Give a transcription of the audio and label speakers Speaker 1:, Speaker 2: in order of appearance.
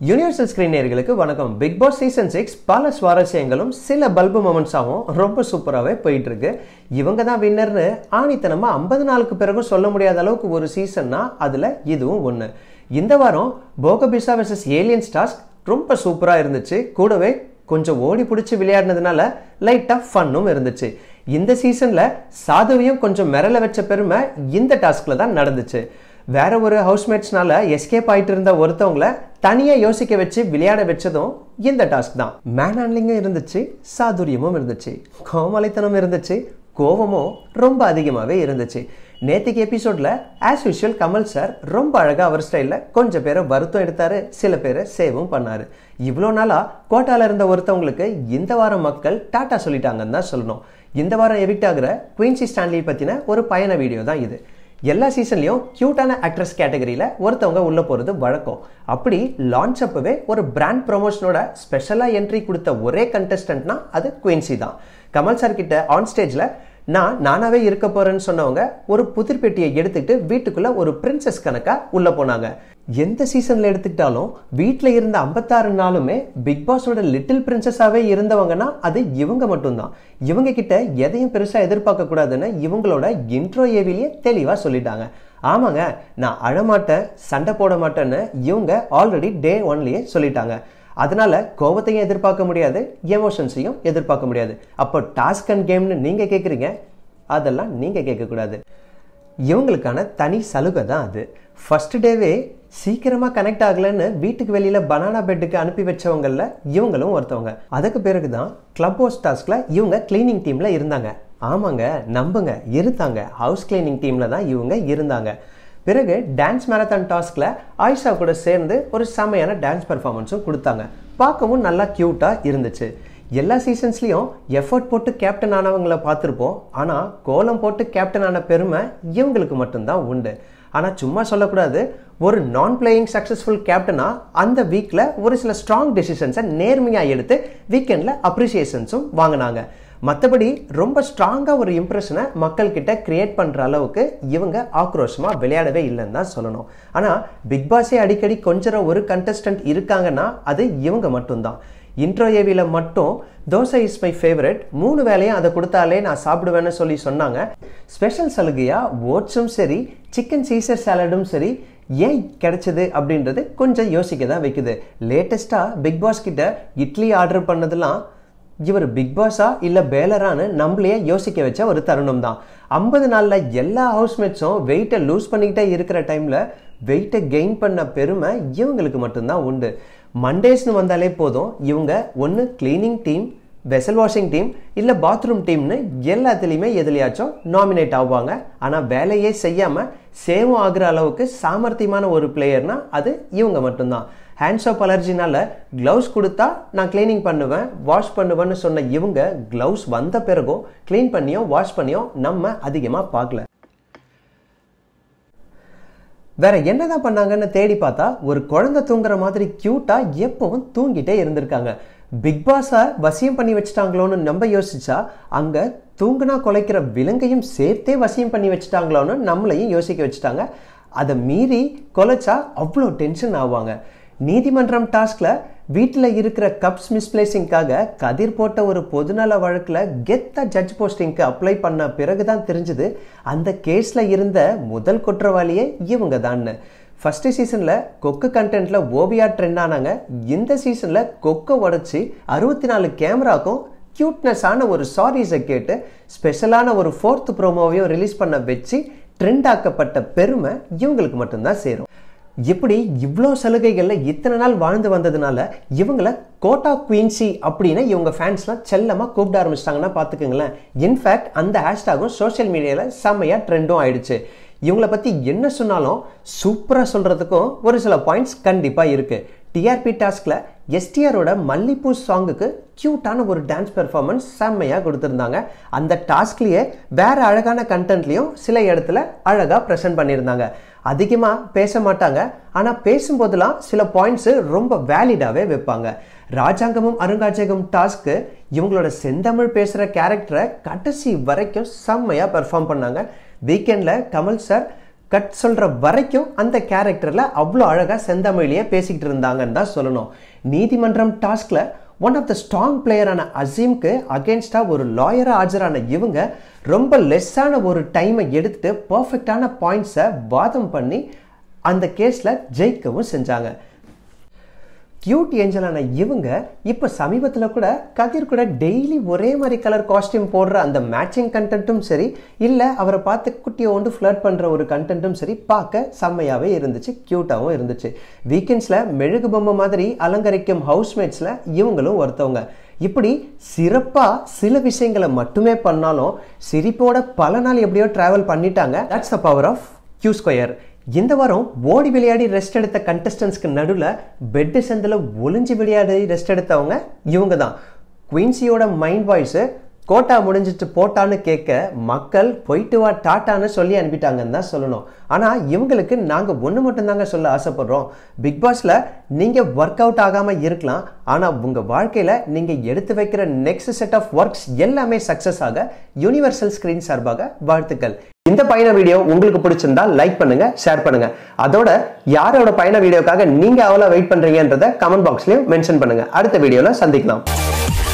Speaker 1: universal screen நேயர்களுக்கு வணக்கம் big Boss season six பல சுவாரஸ்யங்களும் சில பல்பு மொமெண்ட்ஸாகவும் ரொம்ப சூப்பராகவே போயிட்டு இருக்கு இவங்க தான் வின்னர்னு ஆணித்தனமா ஐம்பது நாளுக்கு பிறகும் சொல்ல முடியாத அளவுக்கு ஒரு சீசன்னா அதுல இதுவும் ஒன்று இந்த வாரம் போகபிசா வெர்சஸ் ஏலியன் டாஸ்க் ரொம்ப சூப்பராக இருந்துச்சு கூடவே கொஞ்சம் ஓடி பிடிச்சி விளையாடினதுனால லைட்டாக ஃபன்னும் இருந்துச்சு இந்த சீசன்ல சாதுவையும் கொஞ்சம் மிரள வச்ச பெருமை இந்த டாஸ்க்ல தான் நடந்துச்சு வேற ஒரு ஹவுஸ்மேட்ஸ்னால எஸ்கேப் ஆயிட்டு இருந்த ஒருத்தவங்கள தனியா யோசிக்க வச்சு விளையாட வச்சதும் இந்த டாஸ்க் தான் மேன் ஹேண்ட்லிங்கும் இருந்துச்சு சாதுரியமும் இருந்துச்சு கோமலைத்தனம் இருந்துச்சு கோவமும் ரொம்ப அதிகமாகவே இருந்துச்சு நேத்திக்கு எபிசோட்ல ஆஸ் யூஷுவல் கமல் சார் ரொம்ப அழகா அவர் ஸ்டைலில் கொஞ்சம் பேரை வருத்தம் எடுத்தாரு சில பேரை சேவும் பண்ணாரு இவ்வளோ நாளா கோட்டால இருந்த ஒருத்தவங்களுக்கு இந்த வாரம் மக்கள் டாட்டா சொல்லிட்டாங்கன்னு தான் சொல்லணும் இந்த வாரம் எவிக்ட் ஆகிற குயின்சி ஸ்டான்லி பத்தின ஒரு பயண வீடியோ தான் இது எல்லா சீசன்லயும் கியூட்டான ஆக்ட்ரஸ் கேட்டகரியில ஒருத்தவங்க உள்ள போறது வழக்கம் அப்படி லான்ச் அப்பவே ஒரு பிராண்ட் ப்ரொமோஷனோட ஸ்பெஷலா என்ட்ரி கொடுத்த ஒரே கண்டஸ்டன்ட்னா அது குயின்சி தான் கமல் சார் கிட்ட ஆன் ஸ்டேஜ்ல நான் நானாவே இருக்க போறேன்னு சொன்னவங்க ஒரு புதிர் பெட்டியை எடுத்துக்கிட்டு வீட்டுக்குள்ள ஒரு பிரின்சஸ் கணக்கா உள்ள போனாங்க எந்த சீசன்ல எடுத்துக்கிட்டாலும் வீட்டில் இருந்த ஐம்பத்தாறு நாளுமே பிக் பாஸோட லிட்டில் பிரின்சஸாவே இருந்தவங்கன்னா அது இவங்க மட்டும்தான் இவங்க கிட்ட எதையும் பெருசா எதிர்பார்க்க கூடாதுன்னு இவங்களோட இன்ட்ரோ ஏவிலேயே தெளிவா சொல்லிட்டாங்க ஆமாங்க நான் அழமாட்டேன் சண்டை போட மாட்டேன்னு இவங்க ஆல்ரெடி டே ஒன்லயே சொல்லிட்டாங்க அதனால கோபத்தையும் எதிர்பார்க்க முடியாது எமோஷன்ஸையும் எதிர்பார்க்க முடியாது அப்போ டாஸ்க் அண்ட் கேம்னு நீங்க கேட்குறீங்க அதெல்லாம் நீங்க கேட்கக்கூடாது இவங்களுக்கான தனி சலுகை தான் அது ஃபர்ஸ்ட் டேவே சீக்கிரமா கனெக்ட் ஆகலன்னு வீட்டுக்கு வெளியில பனானா பெட்டுக்கு அனுப்பி வச்சவங்கள இவங்களும் ஒருத்தவங்க அதுக்கு பிறகு தான் கிளப் ஹவுஸ் டாஸ்க்ல இவங்க கிளீனிங் டீம்ல இருந்தாங்க ஆமாங்க நம்புங்க இருந்தாங்க ஹவுஸ் கிளீனிங் டீம்ல தான் இவங்க இருந்தாங்க பிறகு டான்ஸ் மேரத்தான் டாஸ்க்ல ஆயிஷா கூட சேர்ந்து ஒரு செமையான டான்ஸ் பெர்ஃபார்மன்ஸும் கொடுத்தாங்க பார்க்கவும் நல்லா க்யூட்டாக இருந்துச்சு எல்லா சீசன்ஸ்லையும் எஃபர்ட் போட்டு கேப்டன் ஆனவங்களை பார்த்துருப்போம் ஆனால் கோலம் போட்டு கேப்டன் ஆன பெருமை இவங்களுக்கு மட்டும்தான் உண்டு ஆனால் சும்மா சொல்லக்கூடாது ஒரு நான் பிளேயிங் சக்ஸஸ்ஃபுல் கேப்டனா அந்த வீக்கில் ஒரு சில ஸ்ட்ராங் டெசிஷன்ஸை நேர்மையாக எடுத்து வீக்கெண்டில் அப்ரிசியேஷன்ஸும் வாங்கினாங்க மற்றபடி ரொம்ப ஸ்ட்ராங்காக ஒரு இம்ப்ரெஷனை மக்கள்கிட்ட கிரியேட் பண்ணுற அளவுக்கு இவங்க ஆக்ரோஷமாக விளையாடவே இல்லைன்னு தான் சொல்லணும் ஆனால் பிக் பாஸே அடிக்கடி கொஞ்சம் ஒரு கண்டஸ்டன்ட் இருக்காங்கன்னா அது இவங்க மட்டும்தான் இன்ட்ரோ ஏவியில் மட்டும் தோசை இஸ் மை ஃபேவரட் மூணு வேலையும் அதை கொடுத்தாலே நான் சாப்பிடுவேன்னு சொல்லி சொன்னாங்க ஸ்பெஷல் சலுகையாக ஓட்ஸும் சரி சிக்கன் சீசர் சாலடும் சரி ஏன் கிடைச்சது அப்படின்றது கொஞ்சம் யோசிக்க தான் வைக்குது லேட்டஸ்ட்டாக பிக் பாஸ் கிட்ட இட்லி ஆர்டர் பண்ணதெல்லாம் இவர் பிக் பாஸா இல்லை பேலரான்னு நம்மளையே யோசிக்க வச்ச ஒரு தருணம் தான் ஐம்பது நாளில் எல்லா ஹவுஸ்மேட்ஸும் வெயிட்டை லூஸ் பண்ணிக்கிட்டே இருக்கிற டைமில் வெயிட்டை கெயின் பண்ண பெருமை இவங்களுக்கு மட்டும்தான் உண்டு மண்டேஸ்னு வந்தாலே போதும் இவங்க ஒன்று cleaning team vessel washing team இல்லை பாத்ரூம் டீம்னு எல்லாத்துலேயுமே எதுலையாச்சும் நாமினேட் ஆவாங்க ஆனால் வேலையே செய்யாமல் சேவும் ஆகுற அளவுக்கு சாமர்த்தியமான ஒரு பிளேயர்னா அது இவங்க மட்டும்தான் ஹேண்ட்ஸ் ஆஃப் அலர்ஜினால க்ளவுஸ் கொடுத்தா நான் கிளீனிங் பண்ணுவேன் வாஷ் பண்ணுவேன்னு சொன்ன இவங்க க்ளவுஸ் வந்த பிறகும் க்ளீன் பண்ணியோ வாஷ் பண்ணியோ நம்ம அதிகமாக பார்க்கல வேற என்னதான் பண்ணாங்கன்னு தேடி பார்த்தா ஒரு குழந்தை தூங்குற மாதிரி கியூட்டா எப்பவும் தூங்கிட்டே இருந்திருக்காங்க பிக் பாஸை வசியம் பண்ணி வச்சுட்டாங்களோன்னு நம்ம யோசிச்சா அங்க தூங்குனா குலைக்கிற விலங்கையும் சேர்த்தே வசியம் பண்ணி வச்சுட்டாங்களோன்னு நம்மளையும் யோசிக்க வச்சுட்டாங்க அதை மீறி கொலைச்சா அவ்வளோ டென்ஷன் ஆவாங்க நீதிமன்றம் டாஸ்க்ல வீட்டில் இருக்கிற கப்ஸ் மிஸ்பிளேசிங்காக கதிர் போட்ட ஒரு பொதுநல வழக்கில் கெத்த ஜட்ஜ் போஸ்டிங்க்கு அப்ளை பண்ண பிறகுதான் தெரிஞ்சது அந்த கேஸ்ல இருந்த முதல் குற்றவாளியே இவங்க தான் ஃபர்ஸ்ட் சீசன்ல கொக்கு கண்டென்ட்ல ஓவியா ட்ரெண்ட் ஆனாங்க இந்த சீசன்ல கொக்கை உடச்சி அறுபத்தி நாலு கேமராக்கும் கியூட்னஸான ஒரு சாரீஸை கேட்டு ஸ்பெஷலான ஒரு ஃபோர்த் ப்ரோமோவையும் ரிலீஸ் பண்ண வச்சு ட்ரெண்ட் ஆக்கப்பட்ட பெருமை இவங்களுக்கு மட்டும்தான் சேரும் இப்படி இவ்வளோ சலுகைகளில் இத்தனை நாள் வாழ்ந்து வந்ததுனால இவங்கள கோட்டா குயின்சி அப்படின்னு இவங்க ஃபேன்ஸ்லாம் செல்லமாக கூப்பிட ஆரம்பிச்சிட்டாங்கன்னா பார்த்துக்குங்களேன் இன்ஃபேக்ட் அந்த ஹேஷ்டாகும் சோஷியல் மீடியாவில் செம்மையாக ட்ரெண்டும் ஆயிடுச்சு இவங்களை பற்றி என்ன சொன்னாலும் சூப்பராக சொல்கிறதுக்கும் ஒரு சில பாயிண்ட்ஸ் கண்டிப்பாக இருக்குது டிஆர்பி டாஸ்கில் எஸ்டிஆரோட மல்லிப்பூ சாங்குக்கு க்யூட்டான ஒரு டான்ஸ் பெர்ஃபார்மன்ஸ் செம்மையாக கொடுத்துருந்தாங்க அந்த டாஸ்க்லேயே வேற அழகான கண்டென்ட்லேயும் சில இடத்துல அழகாக ப்ரெசென்ட் பண்ணியிருந்தாங்க அதிகமாக பேச மாட்டாங்க ஆனால் பேசும்போதெல்லாம் சில பாயிண்ட்ஸு ரொம்ப வேலிடாகவே வைப்பாங்க ராஜாங்கமும் அருங்காட்சியகம் டாஸ்க்கு இவங்களோட செந்தமிழ் பேசுகிற கேரக்டரை கடைசி வரைக்கும் செம்மையாக பெர்ஃபார்ம் பண்ணாங்க வீக்கெண்டில் கமல் சார் கட் சொல்ற வரைக்கும் அந்த கேரக்டர்ல அவ்வளோ அழகா செந்தமிழிலேயே பேசிக்கிட்டு இருந்தாங்கன்னு தான் சொல்லணும் நீதிமன்றம் டாஸ்க்ல ஒன் ஆஃப் த ஸ்ட்ராங் பிளேயரான அசீம்க்கு அகேன்ஸ்டா ஒரு லாயரா ஆஜரான இவங்க ரொம்ப லெஸ்ஸான ஒரு டைமை எடுத்துட்டு பர்ஃபெக்டான பாயிண்ட்ஸை வாதம் பண்ணி அந்த கேஸ்ல ஜெயிக்கவும் செஞ்சாங்க கியூட் ஏஞ்சலான இவங்க இப்போ சமீபத்தில் கூட கதிர் கூட டெய்லி ஒரே மாதிரி கலர் காஸ்டியூம் போடுற அந்த மேட்சிங் கண்டென்ட்டும் சரி இல்லை அவரை பார்த்து குட்டியை ஒன்று ஃப்ளர்ட் பண்ணுற ஒரு கண்டென்ட்டும் சரி பார்க்க செம்மையாகவே இருந்துச்சு க்யூட்டாகவும் இருந்துச்சு வீக்கெண்ட்ஸில் மெழுகு பொம்மை மாதிரி அலங்கரிக்கும் ஹவுஸ்மேட்ஸில் இவங்களும் ஒருத்தவங்க இப்படி சிறப்பாக சில விஷயங்களை மட்டுமே பண்ணாலும் சிரிப்போட பல நாள் எப்படியோ ட்ராவல் பண்ணிட்டாங்க that's the power of Q square இந்த வாரம் ஓடி விளையாடி ரெஸ்ட் எடுத்த கண்டஸ்டன்ஸ்க்கு நடுவில் பெட்டு சந்தில் ஒளிஞ்சு விளையாடி ரெஸ்ட் எடுத்தவங்க இவங்க தான் குயின்சியோட மைண்ட் வாய்ஸு கோட்டா முடிஞ்சிட்டு போட்டான்னு கேட்க மக்கள் போயிட்டு வா டாட்டான்னு சொல்லி அனுப்பிட்டாங்கன்னு தான் சொல்லணும் ஆனால் இவங்களுக்கு நாங்கள் ஒன்று மட்டும்தாங்க சொல்ல ஆசைப்படுறோம் பிக் பாஸில் நீங்கள் ஒர்க் அவுட் ஆகாமல் இருக்கலாம் ஆனால் உங்கள் வாழ்க்கையில் நீங்கள் எடுத்து வைக்கிற நெக்ஸ்ட் செட் ஆஃப் ஒர்க்ஸ் எல்லாமே சக்ஸஸ் ஆக யூனிவர்சல் ஸ்க்ரீன் சார்பாக வாழ்த்துக்கள் இந்த பயண வீடியோ உங்களுக்கு பிடிச்சிருந்தா லைக் பண்ணுங்க ஷேர் பண்ணுங்க அதோட யாரோட பயண வீடியோக்காக நீங்க அவ்வளோ வெயிட் பண்றீங்கன்றத கமெண்ட் பாக்ஸ்லயும் மென்ஷன் பண்ணுங்க அடுத்த வீடியோல சந்திக்கலாம்